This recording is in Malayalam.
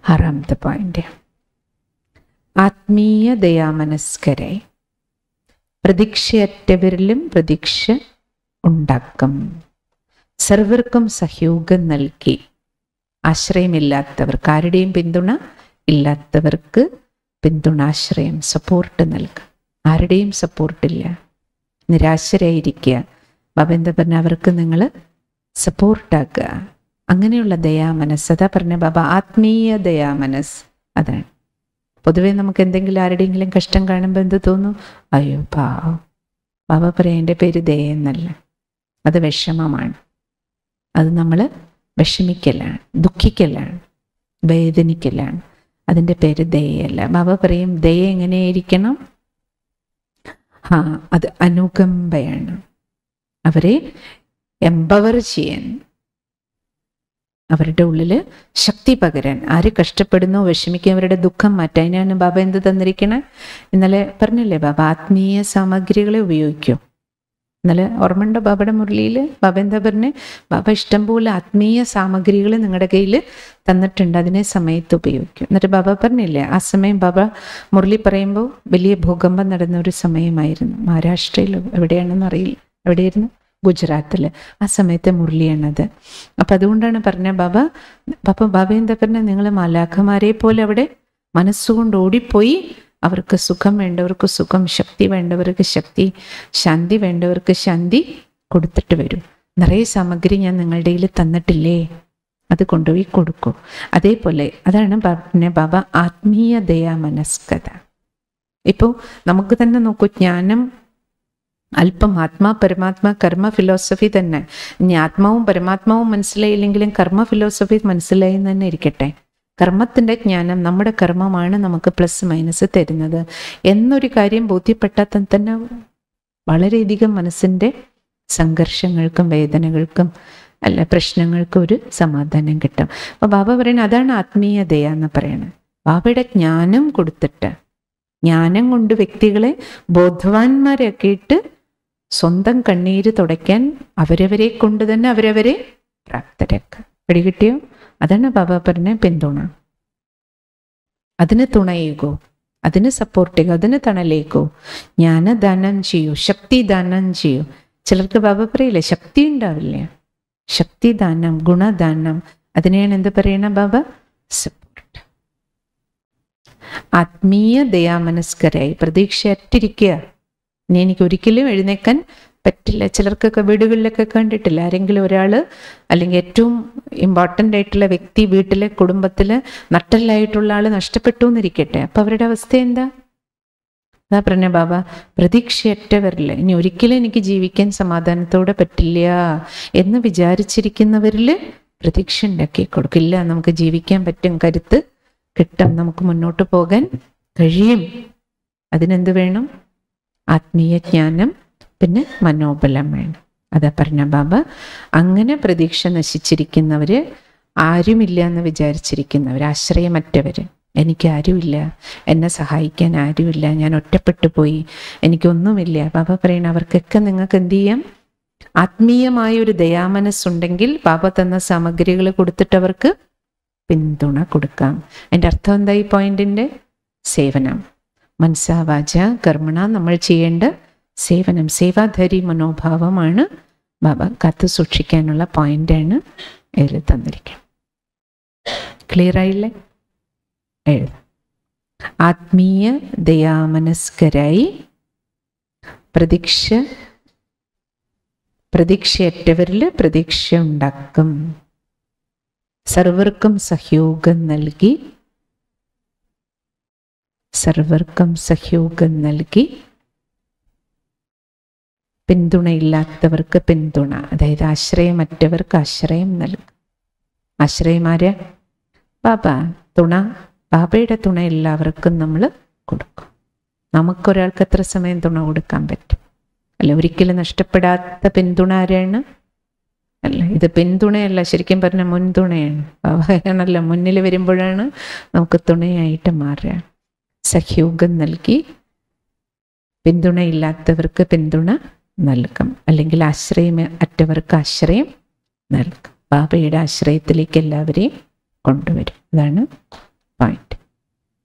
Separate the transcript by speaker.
Speaker 1: ആറാമത്തെ പോയിന്റ് ആത്മീയ ദയാമനസ്കരായി പ്രതീക്ഷയറ്റവരിലും പ്രതീക്ഷ ഉണ്ടാക്കും സർവർക്കും സഹയോഗം നൽകി ആശ്രയമില്ലാത്തവർക്ക് ആരുടെയും പിന്തുണ ഇല്ലാത്തവർക്ക് പിന്തുണ ആശ്രയം സപ്പോർട്ട് നൽകുക ആരുടെയും സപ്പോർട്ടില്ല നിരാശരായിരിക്കുക ബാബ എന്താ പറഞ്ഞ അവർക്ക് നിങ്ങൾ സപ്പോർട്ടാക്കുക അങ്ങനെയുള്ള ദയാമനസ് അതാ പറഞ്ഞ ബാബ ആത്മീയ ദയാമനസ് അതാണ് പൊതുവെ നമുക്ക് എന്തെങ്കിലും ആരുടെയെങ്കിലും കഷ്ടം കാണുമ്പോൾ എന്ത് തോന്നും അയ്യോ പാവം ബാബ പറയാം എൻ്റെ പേര് ദയ എന്നല്ല അത് വിഷമമാണ് അത് നമ്മൾ വിഷമിക്കലാണ് ദുഃഖിക്കലാണ് വേദനിക്കലാണ് അതിൻ്റെ പേര് ദയയല്ല ബാബ പറയും ദയ എങ്ങനെയായിരിക്കണം ആ അത് അനുകമ്പയാണ് അവരെ എംപവർ ചെയ്യാൻ അവരുടെ ഉള്ളിൽ ശക്തി പകരാൻ ആര് കഷ്ടപ്പെടുന്നു വിഷമിക്കുക അവരുടെ ദുഃഖം മാറ്റാൻ അതിനാണ് ബാബ എന്ത് തന്നിരിക്കണേ ഇന്നലെ പറഞ്ഞില്ലേ ബാബ ആത്മീയ സാമഗ്രികളെ ഉപയോഗിക്കൂ ഇന്നലെ ഓർമ്മയുണ്ടോ ബാബയുടെ മുരളിയിൽ ബാബ എന്താ പറഞ്ഞേ ബാബ ഇഷ്ടംപോലെ ആത്മീയ സാമഗ്രികൾ നിങ്ങളുടെ കയ്യിൽ തന്നിട്ടുണ്ട് അതിനെ സമയത്ത് ഉപയോഗിക്കും എന്നിട്ട് ബാബ പറഞ്ഞില്ലേ ആ സമയം ബാബ മുരളി പറയുമ്പോൾ വലിയ ഭൂകമ്പം നടന്ന ഒരു സമയമായിരുന്നു മഹാരാഷ്ട്രയിൽ എവിടെയാണെന്ന് അറിയില്ല എവിടെയായിരുന്നു ഗുജറാത്തിൽ ആ സമയത്തെ മുരളിയാണത് അപ്പം അതുകൊണ്ടാണ് പറഞ്ഞ ബാബ ബാബ ബാബ എന്താ പറഞ്ഞ നിങ്ങൾ മാലാഖമാരെ പോലെ അവിടെ മനസ്സുകൊണ്ട് ഓടിപ്പോയി അവർക്ക് സുഖം വേണ്ടവർക്ക് സുഖം ശക്തി വേണ്ടവർക്ക് ശക്തി ശാന്തി വേണ്ടവർക്ക് ശാന്തി കൊടുത്തിട്ട് വരും നിറയെ സാമഗ്രി ഞാൻ നിങ്ങളുടെ കയ്യിൽ തന്നിട്ടില്ലേ അത് കൊണ്ടുപോയി കൊടുക്കൂ അതേപോലെ അതാണ് പറഞ്ഞ ബാബ ആത്മീയ ദയാ മനസ്കത ഇപ്പോൾ നമുക്ക് തന്നെ നോക്കൂ ജ്ഞാനം അല്പം ആത്മാ പരമാത്മാ കർമ്മ ഫിലോസഫി തന്നെ ഇനി ആത്മാവും പരമാത്മാവും മനസ്സിലായില്ലെങ്കിലും കർമ്മ ഫിലോസഫി മനസ്സിലായി എന്ന് തന്നെ ഇരിക്കട്ടെ കർമ്മത്തിൻ്റെ ജ്ഞാനം നമ്മുടെ കർമ്മമാണ് നമുക്ക് പ്ലസ് മൈനസ് തരുന്നത് എന്നൊരു കാര്യം ബോധ്യപ്പെട്ടാൽ തന്നെ വളരെയധികം മനസ്സിൻ്റെ സംഘർഷങ്ങൾക്കും വേദനകൾക്കും അല്ല പ്രശ്നങ്ങൾക്കും ഒരു സമാധാനം കിട്ടും അപ്പോൾ ബാബ പറയുന്നത് അതാണ് ആത്മീയതയ എന്ന് പറയുന്നത് ബാബയുടെ ജ്ഞാനം കൊടുത്തിട്ട് ജ്ഞാനം കൊണ്ട് വ്യക്തികളെ ബോധവാന്മാരാക്കിയിട്ട് സ്വന്തം കണ്ണീര് തുടയ്ക്കാൻ അവരവരെ കൊണ്ട് തന്നെ അവരവരെ പ്രാപ്തരാക്കുക പിടികിട്ടിയോ അതാണ് ബാബ പറഞ്ഞ പിന്തുണ അതിന് തുണയേകോ അതിന് സപ്പോർട്ട് ചെയ്യുക അതിന് തണലേക്കോ ജ്ഞാനദാനം ചെയ്യൂ ശക്തി ദാനം ചെയ്യൂ ചിലർക്ക് ബാബ പറയില്ലേ ശക്തി ഉണ്ടാവില്ല ശക്തിദാനം ഗുണദാനം അതിനെയാണ് എന്ത് പറയണ ബാബ സപ്പോർട്ട് ആത്മീയ ദയാമനസ്കരായി പ്രതീക്ഷയറ്റിരിക്കുക ഇനി എനിക്ക് ഒരിക്കലും എഴുന്നേക്കാൻ പറ്റില്ല ചിലർക്കൊക്കെ വീടുകളിലൊക്കെ കണ്ടിട്ടില്ല ആരെങ്കിലും ഒരാൾ അല്ലെങ്കിൽ ഏറ്റവും ഇമ്പോർട്ടൻ്റ് ആയിട്ടുള്ള വ്യക്തി വീട്ടിലെ കുടുംബത്തിൽ നട്ടല്ലായിട്ടുള്ള ആൾ നഷ്ടപ്പെട്ടു എന്നിരിക്കട്ടെ അപ്പം അവരുടെ അവസ്ഥ എന്താ അതാ പറഞ്ഞ ബാബ പ്രതീക്ഷയറ്റവരിൽ ഇനി ഒരിക്കലും എനിക്ക് ജീവിക്കാൻ സമാധാനത്തോടെ പറ്റില്ല എന്ന് വിചാരിച്ചിരിക്കുന്നവരിൽ പ്രതീക്ഷ ഉണ്ടാക്കി കൊടുക്കില്ല നമുക്ക് ജീവിക്കാൻ പറ്റും കരുത്ത് കിട്ടും നമുക്ക് മുന്നോട്ട് പോകാൻ കഴിയും അതിനെന്ത് വേണം ആത്മീയ ജ്ഞാനം പിന്നെ മനോബലം വേണം അതാ പറഞ്ഞ ബാബ അങ്ങനെ പ്രതീക്ഷ നശിച്ചിരിക്കുന്നവര് ആരുമില്ല എന്ന് വിചാരിച്ചിരിക്കുന്നവർ ആശ്രയമറ്റവര് എനിക്ക് ആരുമില്ല എന്നെ സഹായിക്കാൻ ആരുമില്ല ഞാൻ ഒറ്റപ്പെട്ടു പോയി എനിക്കൊന്നുമില്ല ബാബ പറയണ അവർക്കൊക്കെ നിങ്ങൾക്ക് എന്ത് ചെയ്യാം ആത്മീയമായ ഒരു ദയാമനസ്സുണ്ടെങ്കിൽ ബാബ തന്ന സാമഗ്രികൾ കൊടുത്തിട്ട് അവർക്ക് പിന്തുണ കൊടുക്കാം എൻ്റെ അർത്ഥം എന്താ ഈ പോയിന്റിൻ്റെ സേവനം മനസ്സാവാച കർമ്മണ നമ്മൾ ചെയ്യേണ്ട സേവനം സേവാധാരി മനോഭാവമാണ് ബാബ കാത്തു സൂക്ഷിക്കാനുള്ള പോയിന്റാണ് എഴുതി തന്നിരിക്കുന്നത് ക്ലിയർ ആയില്ലേ എഴുതാം ആത്മീയ ദയാമനസ്കരായി പ്രതീക്ഷ പ്രതീക്ഷയറ്റവരിൽ പ്രതീക്ഷ ഉണ്ടാക്കും സർവർക്കും സഹയോഗം നൽകി സർവർക്കും സഹയോഗം നൽകി പിന്തുണയില്ലാത്തവർക്ക് പിന്തുണ അതായത് ആശ്രയമറ്റവർക്ക് ആശ്രയം നൽകും ആശ്രയമാര് ബാബ തുണ ബാബയുടെ തുണ എല്ലാവർക്കും നമ്മൾ കൊടുക്കും നമുക്കൊരാൾക്ക് എത്ര സമയം തുണ കൊടുക്കാൻ പറ്റും അല്ല ഒരിക്കലും നഷ്ടപ്പെടാത്ത പിന്തുണ ആരാണ് അല്ല ഇത് പിന്തുണയല്ല ശരിക്കും പറഞ്ഞ മുൻതുണയാണ് ബാബയാണല്ലോ മുന്നിൽ വരുമ്പോഴാണ് നമുക്ക് തുണയായിട്ട് മാറുക സഹയോഗം നൽകി പിന്തുണയില്ലാത്തവർക്ക് പിന്തുണ നൽകും അല്ലെങ്കിൽ ആശ്രയം അറ്റവർക്ക് ആശ്രയം നൽകും ബാബയുടെ ആശ്രയത്തിലേക്ക് എല്ലാവരെയും കൊണ്ടുവരും അതാണ് പോയിന്റ്